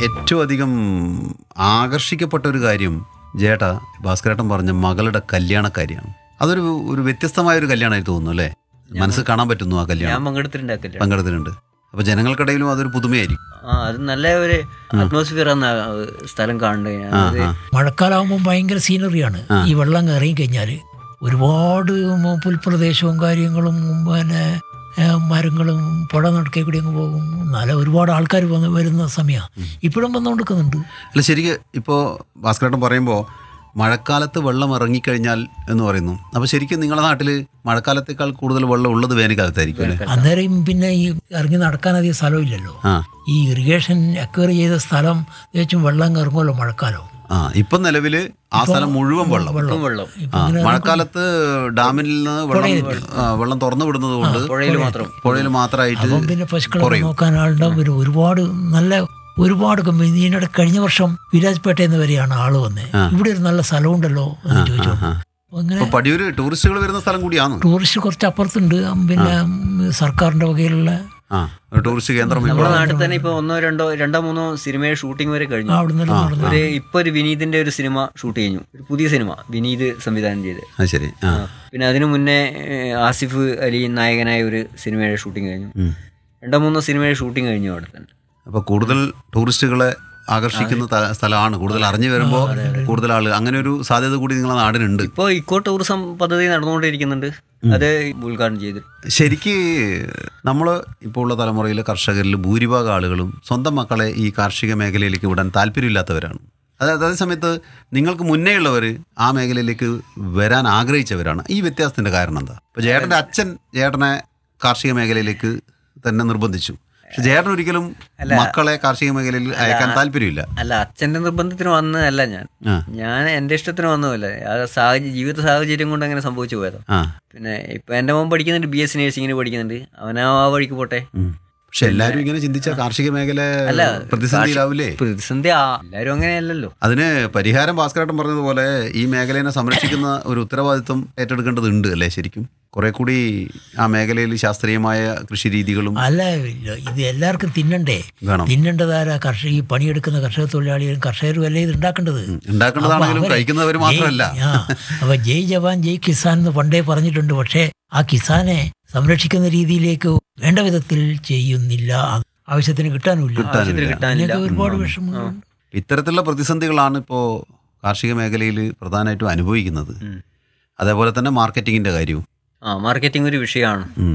ഏറ്റവും അധികം ആകർഷിക്കപ്പെട്ട ഒരു കാര്യം ജേട്ട ഭാസ്കരേട്ടൻ പറഞ്ഞ മകളുടെ കല്യാണക്കാരിയാണ് അതൊരു ഒരു വ്യത്യസ്തമായ ഒരു കല്യാണമായി തോന്നുന്നു അല്ലേ മനസ്സ് കാണാൻ പറ്റുന്നു ആ ഞാൻ കല്യാണം പങ്കെടുത്തിട്ടുണ്ടാക്കില്ല പങ്കെടുത്തിട്ടുണ്ട് അപ്പൊ ജനങ്ങൾക്കിടയിലും അതൊരു പുതുമയായിരിക്കും ആ അത് നല്ല ഒരു അറ്റ്മോസ്ഫിയർ ആണ് ആ സ്ഥലം കാണേണ്ടത് ആ ഞാനത് ആ മഴക്കാലമാകുമ്പോൾ ഭയങ്കര സീനറിയാണ് ഈ വെള്ളം ഇറങ്ങി കഴിഞ്ഞാൽ ഒരുപാട് മ- പുൽപ്രദേശവും കാര്യങ്ങളും പിന്നെ ഏ, മരങ്ങളും പുഴ നടക്കേ കൂടി അങ്ങ് പോകും നല്ല ഒരുപാട് ആൾക്കാർ വന്ന് വരുന്ന സമയമാണ് ഇപ്പോഴും വന്നുകൊടുക്കുന്നുണ്ട് അല്ല ശരിക്ക് ഇപ്പോൾ ഭാസ്കരേട്ടൻ പറയുമ്പോൾ മഴക്കാലത്ത് വെള്ളം ഇറങ്ങിക്കഴിഞ്ഞാൽ എന്ന് പറയുന്നു അപ്പോൾ ശരിക്കും നിങ്ങളുടെ നാട്ടിൽ മഴക്കാലത്തേക്കാൾ കൂടുതൽ വെള്ളം ഉള്ളത് വേനൽക്കാലത്തായിരിക്കും അല്ലേ അന്നേരം പിന്നെ ഈ ഇറങ്ങി നടക്കാൻ അധികം സ്ഥലമില്ലല്ലോ ആ ഈ ഇറിഗേഷൻ അക്വയർ ചെയ്ത സ്ഥലം തികച്ചും വെള്ളം ഇറങ്ങുമല്ലോ മഴക്കാലം ആ ഇപ്പം നിലവിൽ ആ സ്ഥലം മുഴുവൻ വെള്ളം ഇപ്പം വെള്ളം ഇപ്പൊ ആ ഇങ്ങനെ മഴക്കാലത്ത് ഡാമിൽ നിന്ന് വെള്ളം ആ, വെള്ളം തുറന്നു വിടുന്നത് കൊണ്ട് പുഴയിൽ മാത്രം പുഴയിൽ മാത്രമായിട്ട് അപ്പം പിന്നെ പശുക്കളെ കുറയും. നോക്കാൻ ആളുണ്ടാവും പിന്നെ ഒരുപാട് നല്ല ഒരുപാട് കമ്പനി ഇതിനിടെ കഴിഞ്ഞ വർഷം വിരാജ്പേട്ടയിൽ നിന്ന് വരെയാണ് ആള് വന്നത് ഇവിടെ ഒരു നല്ല സ്ഥലമുണ്ടല്ലോ എന്ന് ചോദിച്ചു അപ്പൊ അങ്ങനെ ഇപ്പൊ പടിയൂര് ടൂറിസ്റ്റുകൾ വരുന്ന സ്ഥലം കൂടിയാണ് ടൂറിസ്റ്റ് കുറച്ച് അപ്പുറത്തുണ്ട് പിന്നെ സർക്കാരിന്റെ വകയിലുള്ള ആ ഒരു ടൂറിസ്റ്റ് കേന്ദ്രം ഇപ്പോൾ നമ്മുടെ നാട്ടിൽ തന്നെ ഇപ്പൊ ഒന്നോ രണ്ടോ രണ്ടോ മൂന്നോ സിനിമയുടെ ഷൂട്ടിംഗ് വരെ കഴിഞ്ഞു അവിടെ നിന്ന് നടന്നു ഒരു ഇപ്പൊ ഒരു വിനീതിന്റെ ഒരു സിനിമ ഷൂട്ട് കഴിഞ്ഞു ഒരു പുതിയ സിനിമ വിനീത് സംവിധാനം ചെയ്ത് അത് ശരി ആ പിന്നെ അതിനു മുന്നേ ഏഹ്, ആസിഫ് അലി നായകനായ ഒരു സിനിമയുടെ ഷൂട്ടിംഗ് കഴിഞ്ഞു ഉം. രണ്ടോ മൂന്നോ സിനിമയുടെ ഷൂട്ടിംഗ് കഴിഞ്ഞു അവിടെ തന്നെ അപ്പൊ കൂടുതൽ ടൂറിസ്റ്റുകളെ ആകർഷിക്കുന്ന ത- സ്ഥലമാണ് കൂടുതൽ അറിഞ്ഞു വരുമ്പോൾ കൂടുതൽ ആള് അങ്ങനെ ഒരു സാധ്യത കൂടി നിങ്ങളെ നാടിനുണ്ട് ഇപ്പോൾ ഇക്കോ ടൂറിസം പദ്ധതി നടന്നുകൊണ്ടിരിക്കുന്നുണ്ട് അത് ഉദ്ഘാടനം ചെയ്ത് ശരിക്ക് നമ്മൾ ഇപ്പോൾ ഉള്ള തലമുറയിൽ കർഷകരിൽ ഭൂരിഭാഗം ആളുകളും സ്വന്തം മക്കളെ ഈ കാർഷിക മേഖലയിലേക്ക് വിടാൻ താല്പര്യമില്ലാത്തവരാണ് അതായത് അതേ സമയത്ത് നിങ്ങൾക്ക് മുന്നേ ഉള്ളവർ ആ മേഖലയിലേക്ക് വരാൻ ആഗ്രഹിച്ചവരാണ് ഈ വ്യത്യാസത്തിന്റെ കാരണം എന്താ ഇപ്പൊ ചേട്ടന്റെ അച്ഛൻ ചേട്ടനെ കാർഷിക മേഖലയിലേക്ക് തന്നെ നിർബന്ധിച്ചു പക്ഷെ ചേട്ടൻ ഒരിക്കലും മക്കളെ കാർഷിക മേഖലയിൽ അയക്കാൻ താല്പര്യമില്ല അല്ല അച്ഛന്റെ നിർബന്ധത്തിന് വന്നതല്ല ഞാൻ ആ ഞാൻ എന്റെ ഇഷ്ടത്തിന് വന്നതല്ല ആ സാഹചര്യം ജീവിത സാഹചര്യം കൊണ്ട് അങ്ങനെ സംഭവിച്ചു പോയതാ ആ പിന്നെ ഇപ്പൊ എന്റെ മോൻ പഠിക്കുന്നുണ്ട് ബി എസ് സി നഴ്സിംഗിന് പഠിക്കുന്നുണ്ട് അവൻ ആ വഴിക്ക് പോട്ടെ ഉം. പക്ഷെ എല്ലാവരും ഇങ്ങനെ ചിന്തിച്ച കാർഷിക മേഖല അല്ല, പ്രതിസന്ധിയിലാവില്ലേ പ്രതിസന്ധി ആ എല്ലാരും അങ്ങനെയല്ലല്ലോ അതിന് പരിഹാരം ഭാസ്കരേട്ടൻ പറഞ്ഞതുപോലെ ഈ മേഖലയെ സംരക്ഷിക്കുന്ന ഒരു ഉത്തരവാദിത്വം ഏറ്റെടുക്കേണ്ടതുണ്ട് അല്ലേ ശരിക്കും കുറെ കൂടി ആ മേഖലയിൽ ശാസ്ത്രീയമായ കൃഷി രീതികളും അല്ല ഇല്ല, ഇത് എല്ലാവർക്കും തിന്നണ്ടേ വേണം തിന്നേണ്ടതാരാ കർഷക ഈ പണിയെടുക്കുന്ന കർഷക തൊഴിലാളികളും കർഷകരും അല്ലേ ഇത് ഉണ്ടാക്കേണ്ടത് ഉണ്ടാക്കേണ്ടതാണെങ്കിലും അപ്പൊ അവരെ കഴിക്കുന്നവർ മാത്രമല്ല ജയ്- ആ, അപ്പൊ ജയ് ജവാൻ ജയ് കിസാൻ എന്ന് പണ്ടേ പറഞ്ഞിട്ടുണ്ട് പക്ഷേ ആ കിസാനെ സംരക്ഷിക്കുന്ന രീതിയിലേക്ക് വേണ്ട വിധത്തിൽ ചെയ്യുന്നില്ല ആവശ്യത്തിന് കിട്ടാനുമില്ല ആവശ്യത്തിന് കിട്ടാനില്ല അങ്ങനെയൊക്കെ ഒരുപാട് വിഷമങ്ങളുണ്ട് ഇത്തരത്തിലുള്ള പ്രതിസന്ധികളാണ് ഇപ്പോൾ കാർഷിക മേഖലയിൽ പ്രധാനമായിട്ടും അനുഭവിക്കുന്നത് അതേപോലെ തന്നെ മാർക്കറ്റിങ്ങിന്റെ കാര്യവും ആ മാർക്കറ്റിംഗ് ഒരു വിഷയമാണ് ഉം.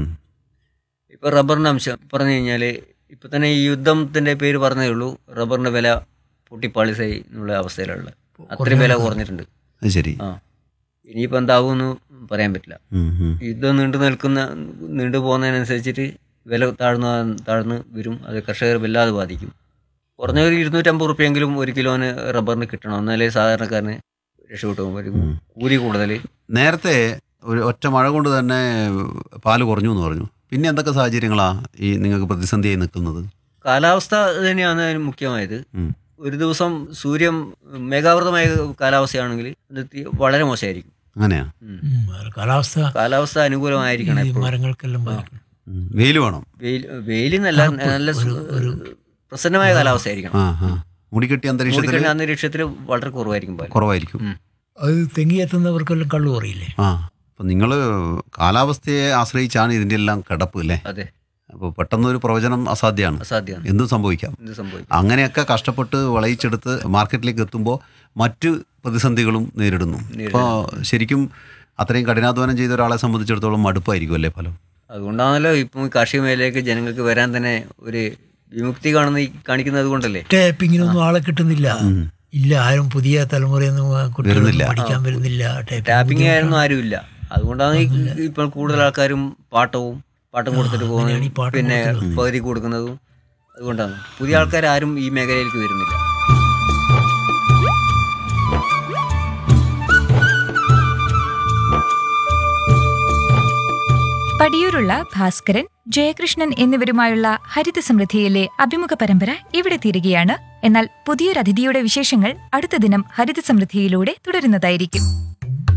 ഇപ്പൊ റബ്ബറിന്റെ അംശം പറഞ്ഞു കഴിഞ്ഞാല് ഇപ്പൊ തന്നെ ഈ യുദ്ധത്തിന്റെ പേര് പറഞ്ഞതേ ഉള്ളൂ റബ്ബറിന്റെ വില പൊട്ടിപ്പാളിസായി എന്നുള്ള അവസ്ഥയിലുള്ള അത്രയും വില കുറഞ്ഞിട്ടുണ്ട് അത് ശരി ആ ഇനിയിപ്പോ എന്താകുമെന്ന് പറയാൻ പറ്റില്ല ഉം, ഉം. യുദ്ധം നീണ്ടു നിൽക്കുന്ന നീണ്ടു പോകുന്നതിനനുസരിച്ചിട്ട് വില താഴ്ന്നു താഴ്ന്ന് വരും അത് കർഷകരെ വല്ലാതെ ബാധിക്കും കുറഞ്ഞ ഒരു ഇരുന്നൂറ്റമ്പത് റുപ്യെങ്കിലും ഒരു കിലോന് റബ്ബറിന് കിട്ടണം എന്നാലേ സാധാരണക്കാരന് രക്ഷപ്പെട്ടു പോകും ഒരു കൂലി കൂടുതൽ നേരത്തെ ഒരു ഒറ്റ മഴ കൊണ്ട് തന്നെ പാല് കുറഞ്ഞു എന്ന് പറഞ്ഞു പിന്നെ എന്തൊക്കെ സാഹചര്യങ്ങളാ ഈ നിങ്ങൾക്ക് പ്രതിസന്ധിയായി നിൽക്കുന്നത് കാലാവസ്ഥ തന്നെയാണ് അതിന് മുഖ്യമായത് ഉം. ഒരു ദിവസം സൂര്യൻ മേഘാവൃതമായ കാലാവസ്ഥയാണെങ്കിൽ അത് തി- വളരെ മോശമായിരിക്കും അങ്ങനെയാ ഉം. ഉം, കാലാവസ്ഥ കാലാവസ്ഥ അനുകൂലമായിരിക്കണം ഈ എപ്പോഴും മരങ്ങൾക്കെല്ലാം ബാധിക്കും ഉം. വെയിൽ വേണം വെയിൽ വെയിലിന്നല്ല നല്ല സു- പ്രസന്നമായ കാലാവസ്ഥയായിരിക്കണം ആ ആ മുടിക്കെട്ടിയ അന്തരീക്ഷത്തിൽ മൂടിക്കണ്ട അന്തരീക്ഷത്തിൽ വളരെ കുറവായിരിക്കും പാല്. കുറവായിരിക്കും ഉം. അത് തെങ്ങിയെത്തുന്നവർക്കെല്ലാം കള്ളു പറയില്ലേ ആ അപ്പം നിങ്ങൾ കാലാവസ്ഥയെ ആശ്രയിച്ചാണ് ഇതിൻ്റെ എല്ലാം കിടപ്പ് അല്ലേ അതെ അപ്പോൾ പെട്ടെന്നൊരു പ്രവചനം അസാധ്യമാണ് അസാധ്യമാണ് എന്തും സംഭവിക്കാം എന്ത് സംഭവിക്കും അങ്ങനെയൊക്കെ കഷ്ടപ്പെട്ട് വിളയിച്ചെടുത്ത് മാർക്കറ്റിലേക്ക് എത്തുമ്പോൾ മറ്റ് പ്രതിസന്ധികളും നേരിടുന്നു അപ്പോൾ ശരിക്കും അത്രയും കഠിനാധ്വാനം ചെയ്ത ഒരാളെ സംബന്ധിച്ചിടത്തോളം മടുപ്പായിരിക്കും അല്ലേ ഫലം അതുകൊണ്ടാണല്ലോ ഇപ്പം ഈ കാർഷിക മേഖലയിലേക്ക് ജനങ്ങൾക്ക് വരാൻ തന്നെ ഒരു വിമുക്തി കാണുന്ന ഈ കാണിക്കുന്നത് കൊണ്ടല്ലേ ടേപ്പിങ്ങിനൊന്നും ആളെ കിട്ടുന്നില്ല ഇല്ല ആരും പുതിയ തലമുറയൊന്നും കുട്ടികളൊന്നും വരുന്നില്ല. പഠിക്കാൻ വരുന്നില്ല ടേപ്പിംഗ് ടാപ്പിംഗ് ആയിരുന്നു ആരുമില്ല അതുകൊണ്ടാണ് ഈ- ഇപ്പോൾ കൂടുതൽ ആൾക്കാരും പാട്ടവും പാട്ടം കൊടുത്തിട്ട് അങ്ങനെയാണ് ഈ പോകുന്നതും പാട്ടം പിന്നെ പകുതി കൊടുക്കുന്നതും അതുകൊണ്ടാണ് പുതിയ ആൾക്കാർ ആരും ഈ മേഖലയിലേക്ക് വരുന്നില്ല പടിയൂരുള്ള ഭാസ്കരൻ ജയകൃഷ്ണൻ എന്നിവരുമായുള്ള ഹരിത സമൃദ്ധിയിലെ അഭിമുഖ പരമ്പര ഇവിടെ തീരുകയാണ് എന്നാൽ പുതിയൊരു അതിഥിയുടെ വിശേഷങ്ങൾ അടുത്ത ദിനം ഹരിത സമൃദ്ധിയിലൂടെ തുടരുന്നതായിരിക്കും